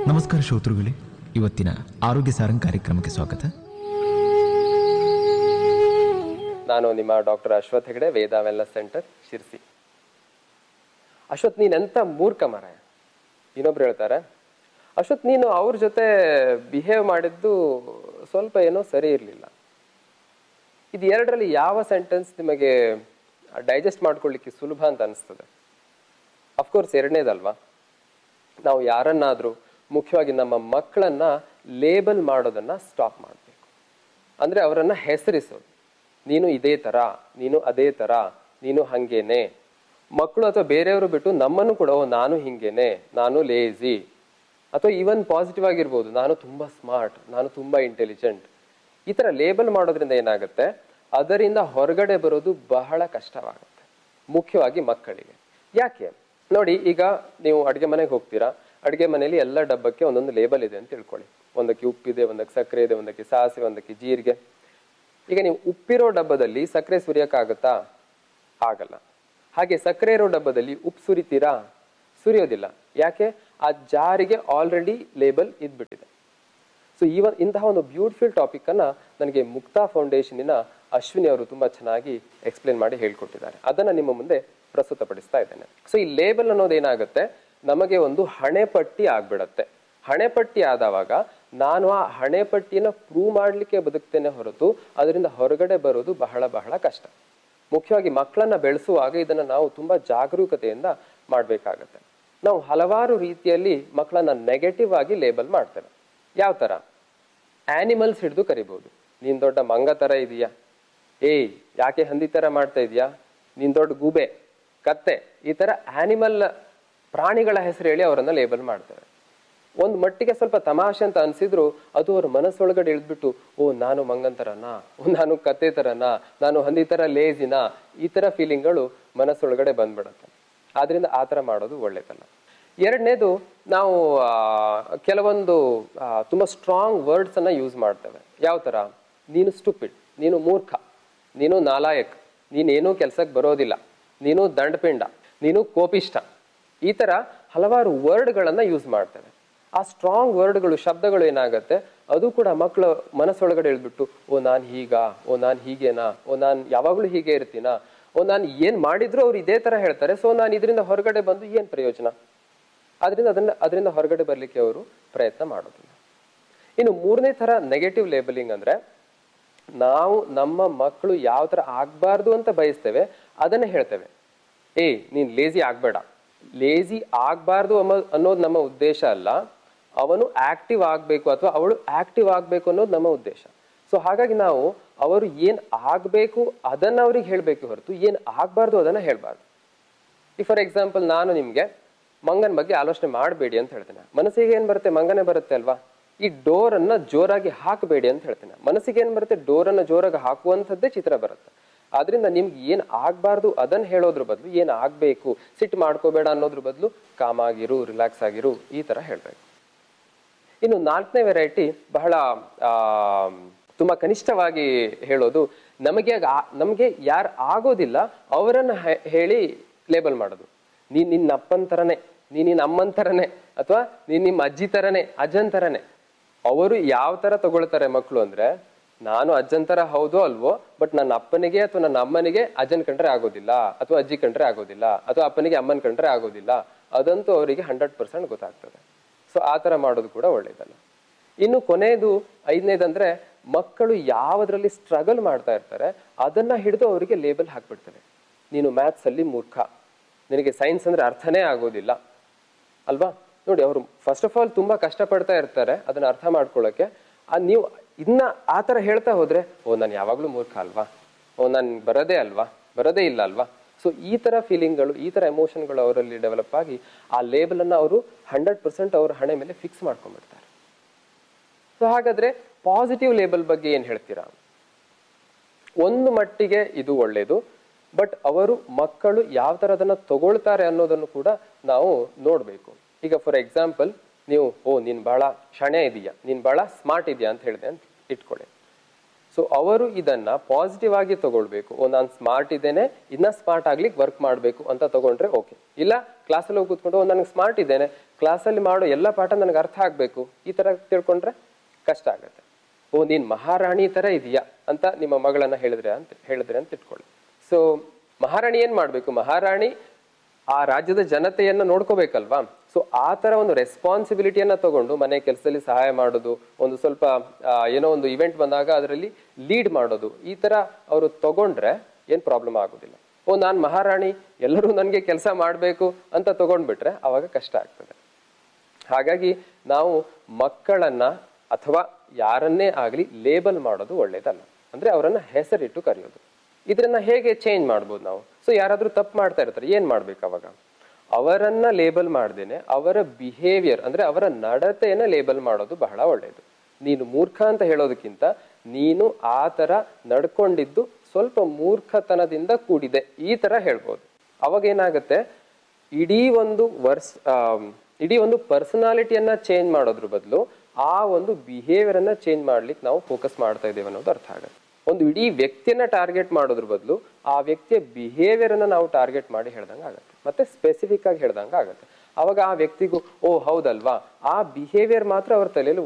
ನಮಸ್ಕಾರ ಶ್ರೋತೃಗಳೇ ಇವತ್ತಿನ ಆರೋಗ್ಯ ಸಾರಂಗ್ ಕಾರ್ಯಕ್ರಮಕ್ಕೆ ಸ್ವಾಗತ ನಾನು ನಿಮ್ಮ doctor Ashwath Hegde Veda wellness centre Sirsi Ashwath ನೀನೆಂತ ಮೂರ್ಖ ಮರ ಇನ್ನೊಬ್ರು ಹೇಳ್ತಾರೆ ಅಶ್ವಥ್ ನೀನು ಅವ್ರ ಜೊತೆ ಬಿಹೇವ್ ಮಾಡಿದ್ದು ಸ್ವಲ್ಪ ಏನೋ ಸರಿ ಇರಲಿಲ್ಲ ಇದು ಎರಡರಲ್ಲಿ ಯಾವ ಸೆಂಟೆನ್ಸ್ ನಿಮಗೆ ಡೈಜೆಸ್ಟ್ ಮಾಡ್ಕೊಳ್ಳಿಕ್ಕೆ ಸುಲಭ ಅಂತ ಅನಿಸ್ತದೆ ಅಫ್ಕೋರ್ಸ್ ಎರಡನೇದಲ್ವಾ ನಾವು ಯಾರನ್ನಾದ್ರೂ ಮುಖ್ಯವಾಗಿ ನಮ್ಮ ಮಕ್ಕಳನ್ನ ಲೇಬಲ್ ಮಾಡೋದನ್ನ ಸ್ಟಾಪ್ ಮಾಡಬೇಕು ಅಂದ್ರೆ ಅವರನ್ನ ಹೆಸರಿಸೋದು ನೀನು ಇದೇ ತರ ನೀನು ಅದೇ ತರ ನೀನು ಹಂಗೇನೆ ಮಕ್ಕಳು ಅಥವಾ ಬೇರೆಯವರು ಬಿಟ್ಟು ನಮ್ಮನ್ನು ಕೂಡ ಓ ನಾನು ಹಿಂಗೇನೆ ನಾನು ಲೇಜಿ ಅಥವಾ ಈವನ್ ಪಾಸಿಟಿವ್ ಆಗಿರ್ಬೋದು ನಾನು ತುಂಬಾ ಸ್ಮಾರ್ಟ್ ನಾನು ತುಂಬಾ ಇಂಟೆಲಿಜೆಂಟ್ ಈ ತರ ಲೇಬಲ್ ಮಾಡೋದ್ರಿಂದ ಏನಾಗುತ್ತೆ ಅದರಿಂದ ಹೊರಗಡೆ ಬರೋದು ಬಹಳ ಕಷ್ಟವಾಗುತ್ತೆ ಮುಖ್ಯವಾಗಿ ಮಕ್ಕಳಿಗೆ ಯಾಕೆ ನೋಡಿ ಈಗ ನೀವು ಅಡುಗೆ ಮನೆಗೆ ಹೋಗ್ತೀರಾ ಅಡುಗೆ ಮನೆಯಲ್ಲಿ ಎಲ್ಲ ಡಬ್ಬಕ್ಕೆ ಒಂದೊಂದು ಲೇಬಲ್ ಇದೆ ಅಂತ ತಿಳ್ಕೊಳ್ಳಿ ಒಂದಕ್ಕೆ ಉಪ್ಪಿದೆ ಒಂದಕ್ಕೆ ಸಕ್ಕರೆ ಇದೆ ಒಂದಕ್ಕೆ ಸಾಸಿವೆ ಒಂದಕ್ಕೆ ಜೀರಿಗೆ ಈಗ ನೀವು ಉಪ್ಪಿರೋ ಡಬ್ಬದಲ್ಲಿ ಸಕ್ಕರೆ ಸುರಿಯಕ್ಕಾಗತ್ತಾ ಆಗಲ್ಲ ಹಾಗೆ ಸಕ್ಕರೆ ಇರೋ ಡಬ್ಬದಲ್ಲಿ ಉಪ್ಪು ಸುರಿತೀರಾ ಸುರಿಯೋದಿಲ್ಲ ಯಾಕೆ ಆ ಜಾರಿಗೆ ಆಲ್ರೆಡಿ ಲೇಬಲ್ ಇದ್ಬಿಟ್ಟಿದೆ ಸೊ ಈ ಒಂದ್- ಇಂತಹ ಒಂದು ಬ್ಯೂಟಿಫುಲ್ ಟಾಪಿಕ್ ಅನ್ನ ನನಗೆ ಮುಕ್ತಾ ಫೌಂಡೇಶನಿನ ಅಶ್ವಿನಿ ಅವರು ತುಂಬಾ ಚೆನ್ನಾಗಿ ಎಕ್ಸ್ಪ್ಲೇನ್ ಮಾಡಿ ಹೇಳ್ಕೊಟ್ಟಿದ್ದಾರೆ ಅದನ್ನ ನಿಮ್ಮ ಮುಂದೆ ಪ್ರಸ್ತುತಪಡಿಸ್ತಾ ಇದ್ದೇನೆ ಸೊ ಈ ಲೇಬಲ್ ಅನ್ನೋದು ಏನಾಗುತ್ತೆ ನಮಗೆ ಒಂದು ಹಣೆಪಟ್ಟಿ ಆಗ್ಬಿಡತ್ತೆ ಹಣೆಪಟ್ಟಿ ಆದವಾಗ ನಾನು ಆ ಹಣೆಪಟ್ಟಿಯನ್ನ ಪ್ರೂವ್ ಮಾಡ್ಲಿಕ್ಕೆ ಬದುಕ್ತೇನೆ ಹೊರತು ಅದರಿಂದ ಹೊರಗಡೆ ಬರೋದು ಬಹಳ ಬಹಳ ಕಷ್ಟ ಮುಖ್ಯವಾಗಿ ಮಕ್ಕಳನ್ನ ಬೆಳೆಸುವಾಗ ಇದನ್ನ ನಾವು ತುಂಬಾ ಜಾಗರೂಕತೆಯಿಂದ ಮಾಡ್ಬೇಕಾಗತ್ತೆ ನಾವು ಹಲವಾರು ರೀತಿಯಲ್ಲಿ ಮಕ್ಕಳನ್ನ ನೆಗೆಟಿವ್ ಆಗಿ ಲೇಬಲ್ ಮಾಡ್ತೇವೆ ಯಾವ ತರ ಆನಿಮಲ್ಸ್ ಹಿಡಿದು ಕರಿಬಹುದು ನೀನ್ ದೊಡ್ಡ ಮಂಗ ತರ ಇದೀಯಾ ಏಯ್ ಯಾಕೆ ಹಂದಿ ತರ ಮಾಡ್ತಾ ಇದೀಯಾ ನೀನ್ ದೊಡ್ಡ ಗೂಬೆ ಕತ್ತೆ ಈ ತರ ಆನಿಮಲ್ ಪ್ರಾಣಿಗಳ ಹೆಸರು ಹೇಳಿ ಅವರನ್ನ ಲೇಬಲ್ ಮಾಡ್ತೇವೆ ಒಂದ್ ಮಟ್ಟಿಗೆ ಸ್ವಲ್ಪ ತಮಾಷೆ ಅಂತ ಅನ್ಸಿದ್ರು ಅದು ಅವ್ರ ಮನಸ್ಸೊಳಗಡೆ ಇಳಿದ್ಬಿಟ್ಟು ಓ ನಾನು ಮಂಗನ್ ತರನಾ ಓ ನಾನು ಕತ್ತೆ ತರನಾ ನಾನು ಹಂದಿ ತರ ಲೇಜಿನಾ ಈ ತರ ಫೀಲಿಂಗ್ಗಳು ಮನಸ್ಸೊಳಗಡೆ ಬಂದ್ಬಿಡತ್ತೆ ಆದ್ರಿಂದ ಆ ತರ ಮಾಡೋದು ಒಳ್ಳೇದಲ್ಲ ಎರಡನೇದು ನಾವು ಆ, ಕೆಲವೊಂದು ಆ, ತುಂಬಾ ಸ್ಟ್ರಾಂಗ್ ವರ್ಡ್ಸ್ ಅನ್ನ ಯೂಸ್ ಮಾಡ್ತೇವೆ ಯಾವ ತರ ನೀನು ಸ್ಟುಪಿಡ್ ನೀನು ಮೂರ್ಖ ನೀನು ನಾಲಾಯಕ್ ನೀನೇನೂ ಕೆಲ್ಸಕ್ಕೆ ಬರೋದಿಲ್ಲ ನೀನು ದಂಡಪಿಂಡ ನೀನು ಕೋಪಿಷ್ಟ ಈ ತರ ಹಲವಾರು ವರ್ಡ್ಗಳನ್ನ ಯೂಸ್ ಮಾಡ್ತೇವೆ ಆ ಸ್ಟ್ರಾಂಗ್ ವರ್ಡ್ಗಳು ಶಬ್ದಗಳು ಏನಾಗತ್ತೆ ಅದು ಕೂಡ ಮಕ್ಕಳ ಮನಸ್ಸೊಳಗಡೆ ಇಳ್ಬಿಟ್ಟು ಓ ನಾನ್ ಹೀಗ ಓ ನಾನ್ ಹೀಗೇನಾ ಓ ನಾನ್ ಯಾವಾಗ್ಲೂ ಹೀಗೆ ಇರ್ತೀನಾ ಓ ನಾನು ಏನ್ ಮಾಡಿದ್ರು ಅವ್ರು ಇದೇ ತರ ಹೇಳ್ತಾರೆ ಸೊ ನಾನು ಇದರಿಂದ ಹೊರಗಡೆ ಬಂದು ಏನ್ ಪ್ರಯೋಜನ ಅದರಿಂದ ಅದನ್ನ ಅದರಿಂದ ಹೊರಗಡೆ ಬರ್ಲಿಕ್ಕೆ ಅವರು ಪ್ರಯತ್ನ ಮಾಡೋದಿಲ್ಲ ಇನ್ನು ಮೂರನೇ ತರ ನೆಗೆಟಿವ್ ಲೇಬಲಿಂಗ್ ಅಂದ್ರೆ ನಾವು ನಮ್ಮ ಮಕ್ಕಳು ಯಾವ ತರ ಆಗ್ಬಾರ್ದು ಅಂತ ಬಯಸ್ತೇವೆ ಅದನ್ನ ಹೇಳ್ತೇವೆ ಏ ನೀನ್ ಲೇಜಿ ಆಗ್ಬೇಡ ಲೇಜಿ ಆಗ್ಬಾರ್ದು ಅನ್ನೋ- ಅನ್ನೋದು ನಮ್ಮ ಉದ್ದೇಶ ಅಲ್ಲ ಅವನು ಆಕ್ಟಿವ್ ಆಗ್ಬೇಕು ಅಥವಾ ಅವಳು ಆಕ್ಟಿವ್ ಆಗ್ಬೇಕು ಅನ್ನೋದು ನಮ್ಮ ಉದ್ದೇಶ ಸೊ ಹಾಗಾಗಿ ನಾವು ಅವರು ಏನ್ ಆಗ್ಬೇಕು ಅದನ್ನ ಅವ್ರಿಗೆ ಹೇಳ್ಬೇಕು ಹೊರತು ಏನ್ ಆಗ್ಬಾರ್ದು ಅದನ್ನ ಹೇಳ್ಬಾರ್ದು ಈ ಫಾರ್ ಎಕ್ಸಾಂಪಲ್ ನಾನು ನಿಮ್ಗೆ ಮಂಗನ ಬಗ್ಗೆ ಆಲೋಚನೆ ಮಾಡಬೇಡಿ ಅಂತ ಹೇಳ್ತೇನೆ ಮನಸ್ಸಿಗೆ ಏನ್ ಬರುತ್ತೆ ಮಂಗನೇ ಬರುತ್ತೆ ಅಲ್ವಾ ಈ ಡೋರ್ ಅನ್ನ ಜೋರಾಗಿ ಹಾಕಬೇಡಿ ಅಂತ ಹೇಳ್ತೇನೆ ಮನಸ್ಸಿಗೆ ಏನ್ ಬರುತ್ತೆ ಡೋರ್ ಅನ್ನ ಜೋರಾಗಿ ಹಾಕುವಂಥದ್ದೇ ಚಿತ್ರ ಬರುತ್ತೆ ಆದ್ರಿಂದ ನಿಮ್ಗೆ ಏನ್ ಆಗ್ಬಾರ್ದು ಅದನ್ನ ಹೇಳೋದ್ರ ಬದಲು ಏನ್ ಆಗ್ಬೇಕು ಸಿಟ್ಟು ಮಾಡ್ಕೋಬೇಡ ಅನ್ನೋದ್ರ ಬದಲು ಕಾಮ್ ಆಗಿರು ರಿಲ್ಯಾಕ್ಸ್ ಆಗಿರು ಈ ತರ ಹೇಳ್ಬೇಕು ಇನ್ನು ನಾಲ್ಕನೇ ವೆರೈಟಿ ಬಹಳ ಆ, ತುಂಬಾ ಕನಿಷ್ಠವಾಗಿ ಹೇಳೋದು ನಮಗೆ ಆ- ನಮಗೆ ಯಾರು ಆಗೋದಿಲ್ಲ ಅವರನ್ನ ಹೆ- ಹೇಳಿ ಲೇಬಲ್ ಮಾಡೋದು ನೀನ್ ನಿನ್ನ ಅಪ್ಪನ್ ತರನೇ ನೀನ್ ನಿನ್ನ ಅಮ್ಮನ್ ತರನೇ ಅಥವಾ ನೀನ್ ನಿಮ್ಮ ಅಜ್ಜಿ ತರನೇ ಅಜ್ಜನ್ ತರನೇ ಅವರು ಯಾವ ತರ ತಗೊಳ್ತಾರೆ ಮಕ್ಕಳು ಅಂದ್ರೆ ನಾನು ಅಜ್ಜನ್ ತರ ಹೌದೋ ಅಲ್ವೋ ಬಟ್ ನನ್ನ ಅಪ್ಪನಿಗೆ ಅಥವಾ ನನ್ನ ಅಮ್ಮನಿಗೆ ಅಜ್ಜನ್ ಕಂಡ್ರೆ ಆಗೋದಿಲ್ಲ ಅಥವಾ ಅಜ್ಜಿ ಕಂಡ್ರೆ ಆಗೋದಿಲ್ಲ ಅಥವಾ ಅಪ್ಪನಿಗೆ ಅಮ್ಮನ್ ಕಂಡ್ರೆ ಆಗೋದಿಲ್ಲ ಅದಂತೂ ಅವರಿಗೆ ಹಂಡ್ರೆಡ್ ಪರ್ಸೆಂಟ್ ಗೊತ್ತಾಗ್ತದೆ ಸೊ ಆ ತರ ಮಾಡೋದು ಕೂಡ ಒಳ್ಳೇದಲ್ಲ ಇನ್ನು ಕೊನೆಯದು ಐದನೇದಂದ್ರೆ ಮಕ್ಕಳು ಯಾವದ್ರಲ್ಲಿ ಸ್ಟ್ರಗಲ್ ಮಾಡ್ತಾ ಇರ್ತಾರೆ ಅದನ್ನ ಹಿಡಿದು ಅವರಿಗೆ ಲೇಬಲ್ ಹಾಕ್ಬಿಡ್ತಾರೆ ನೀನು ಮ್ಯಾಥ್ಸ್ ಅಲ್ಲಿ ಮೂರ್ಖ ನಿನಗೆ ಸೈನ್ಸ್ ಅಂದ್ರೆ ಅರ್ಥನೇ ಆಗೋದಿಲ್ಲ ಅಲ್ವಾ ನೋಡಿ ಅವರು ಫಸ್ಟ್ ಆಫ್ ಆಲ್ ತುಂಬಾ ಕಷ್ಟಪಡ್ತಾ ಇರ್ತಾರೆ ಅದನ್ನ ಅರ್ಥ ಮಾಡ್ಕೊಳ್ಳೋಕೆ ಆ ನೀವು ಇನ್ನ ಆ ತರ ಹೇಳ್ತಾ ಹೋದ್ರೆ ಓ ನಾನು ಯಾವಾಗ್ಲೂ ಮೂರ್ಖ ಅಲ್ವಾ ಓ ನನ್ ಬರೋದೇ ಅಲ್ವಾ ಬರೋದೇ ಇಲ್ಲ ಅಲ್ವಾ ಸೊ ಈ ತರ ಫೀಲಿಂಗ್ಗಳು ಈ ತರ ಎಮೋಷನ್ಗಳು ಅವರಲ್ಲಿ ಡೆವಲಪ್ ಆಗಿ ಆ ಲೇಬಲ್ ಅನ್ನ ಅವರು ಹಂಡ್ರೆಡ್ ಪರ್ಸೆಂಟ್ ಅವ್ರ ಹಣೆ ಮೇಲೆ ಫಿಕ್ಸ್ ಮಾಡ್ಕೊಂಡ್ಬಿಡ್ತಾರೆ ಸೊ ಹಾಗಾದ್ರೆ ಪಾಸಿಟಿವ್ ಲೇಬಲ್ ಬಗ್ಗೆ ಏನ್ ಹೇಳ್ತೀರಾ ಒಂದು ಮಟ್ಟಿಗೆ ಇದು ಒಳ್ಳೇದು ಬಟ್ ಅವರು ಮಕ್ಕಳು ಯಾವ ತರ ಅದನ್ನ ತಗೊಳ್ತಾರೆ ಅನ್ನೋದನ್ನು ಕೂಡ ನಾವು ನೋಡ್ಬೇಕು ಈಗ ಫಾರ್ ಎಕ್ಸಾಂಪಲ್ ನೀವು ಓ ನೀನ್ ಬಹಳ ಶಣೆ ಇದೀಯಾ ನೀನ್ ಬಹಳ ಸ್ಮಾರ್ಟ್ ಇದೆಯಾ ಅಂತ ಹೇಳಿದೆ ಅಂತ ಇಟ್ಕೊಳ್ಳಿ ಸೊ ಅವರು ಇದನ್ನ ಪಾಸಿಟಿವ್ ಆಗಿ ತಗೊಳ್ಬೇಕು ಓ ನಾನು ಸ್ಮಾರ್ಟ್ ಇದ್ದೇನೆ ಇನ್ನ ಸ್ಮಾರ್ಟ್ ಆಗ್ಲಿಕ್ಕೆ ವರ್ಕ್ ಮಾಡಬೇಕು ಅಂತ ತಗೊಂಡ್ರೆ ಓಕೆ ಇಲ್ಲ ಕ್ಲಾಸಲ್ಲಿ ಹೋಗಿ ಕೂತ್ಕೊಂಡು ಓ ನನಗೆ ಸ್ಮಾರ್ಟ್ ಇದ್ದೇನೆ ಕ್ಲಾಸಲ್ಲಿ ಮಾಡೋ ಎಲ್ಲ ಪಾಠ ನನಗೆ ಅರ್ಥ ಆಗ್ಬೇಕು ಈ ತರ ತಿಳ್ಕೊಂಡ್ರೆ ಕಷ್ಟ ಆಗುತ್ತೆ ಓ ನೀನ್ ಮಹಾರಾಣಿ ತರ ಇದೆಯಾ ಅಂತ ನಿಮ್ಮ ಮಗಳನ್ನ ಹೇಳಿದ್ರೆ ಅಂತ ಹೇಳಿದ್ರೆ ಅಂತ ಇಟ್ಕೊಳ್ಳಿ ಸೊ ಮಹಾರಾಣಿ ಏನ್ ಮಾಡ್ಬೇಕು ಮಹಾರಾಣಿ ಆ ರಾಜ್ಯದ ಜನತೆಯನ್ನ ನೋಡ್ಕೋಬೇಕಲ್ವಾ ಸೊ ಆ ತರ ಒಂದು ರೆಸ್ಪಾನ್ಸಿಬಿಲಿಟಿಯನ್ನ ತಗೊಂಡು ಮನೆ ಕೆಲಸದಲ್ಲಿ ಸಹಾಯ ಮಾಡೋದು ಒಂದು ಸ್ವಲ್ಪ ಆ, ಏನೋ ಒಂದು ಇವೆಂಟ್ ಬಂದಾಗ ಅದರಲ್ಲಿ ಲೀಡ್ ಮಾಡೋದು ಈ ತರ ಅವರು ತಗೊಂಡ್ರೆ ಏನ್ ಪ್ರಾಬ್ಲಮ್ ಆಗೋದಿಲ್ಲ ಓ ನಾನ್ ಮಹಾರಾಣಿ ಎಲ್ಲರೂ ನನಗೆ ಕೆಲಸ ಮಾಡಬೇಕು ಅಂತ ತಗೊಂಡ್ಬಿಟ್ರೆ ಅವಾಗ ಕಷ್ಟ ಆಗ್ತದೆ ಹಾಗಾಗಿ ನಾವು ಮಕ್ಕಳನ್ನ ಅಥವಾ ಯಾರನ್ನೇ ಆಗಲಿ ಲೇಬಲ್ ಮಾಡೋದು ಒಳ್ಳೇದಲ್ಲ ಅಂದ್ರೆ ಅವರನ್ನ ಹೆಸರಿಟ್ಟು ಕರೆಯೋದು ಇದನ್ನ ಹೇಗೆ ಚೇಂಜ್ ಮಾಡ್ಬೋದು ನಾವು ಸೊ ಯಾರಾದ್ರೂ ತಪ್ಪು ಮಾಡ್ತಾ ಇರ್ತಾರೆ ಏನ್ ಮಾಡ್ಬೇಕು ಅವಾಗ ಅವರನ್ನ ಲೇಬಲ್ ಮಾಡ್ದೇನೆ ಅವರ ಬಿಹೇವಿಯರ್ ಅಂದ್ರೆ ಅವರ ನಡತೆಯನ್ನ ಲೇಬಲ್ ಮಾಡೋದು ಬಹಳ ಒಳ್ಳೆಯದು ನೀನು ಮೂರ್ಖ ಅಂತ ಹೇಳೋದಕ್ಕಿಂತ ನೀನು ಆ ತರ ನಡ್ಕೊಂಡಿದ್ದು ಸ್ವಲ್ಪ ಮೂರ್ಖತನದಿಂದ ಕೂಡಿದೆ ಈ ತರ ಹೇಳ್ಬೋದು ಅವಾಗ ಏನಾಗುತ್ತೆ ಇಡೀ ಒಂದು ವರ್ಸ್ ಆಮ್, ಇಡೀ ಒಂದು ಪರ್ಸನಾಲಿಟಿಯನ್ನ ಚೇಂಜ್ ಮಾಡೋದ್ರ ಬದಲು ಆ ಒಂದು ಬಿಹೇವಿಯರ್ ಅನ್ನ ಚೇಂಜ್ ಮಾಡ್ಲಿಕ್ಕೆ ನಾವು ಫೋಕಸ್ ಮಾಡ್ತಾ ಇದ್ದೇವೆ ಅನ್ನೋದು ಅರ್ಥ ಆಗುತ್ತೆ ಒಂದು ಇಡೀ ವ್ಯಕ್ತಿಯನ್ನ ಟಾರ್ಗೆಟ್ ಮಾಡೋದ್ರ ಬದಲು ಆ ವ್ಯಕ್ತಿಯ ಬಿಹೇವಿಯರ್ ಅನ್ನ ನಾವು ಟಾರ್ಗೆಟ್ ಮಾಡಿ ಹೇಳ್ದಂಗೆ ಆಗುತ್ತೆ ಮತ್ತೆ ಸ್ಪೆಸಿಫಿಕ್ ಆಗಿ ಹೇಳ್ದಂಗೆ ಆಗುತ್ತೆ ಅವಾಗ ಆ ವ್ಯಕ್ತಿಗೂ ಓ ಹೌದಲ್ವಾ ಆ ಬಿಹೇವಿಯರ್ ಮಾತ್ರ ಅವ್ರ ತಲೆಯಲ್ಲಿ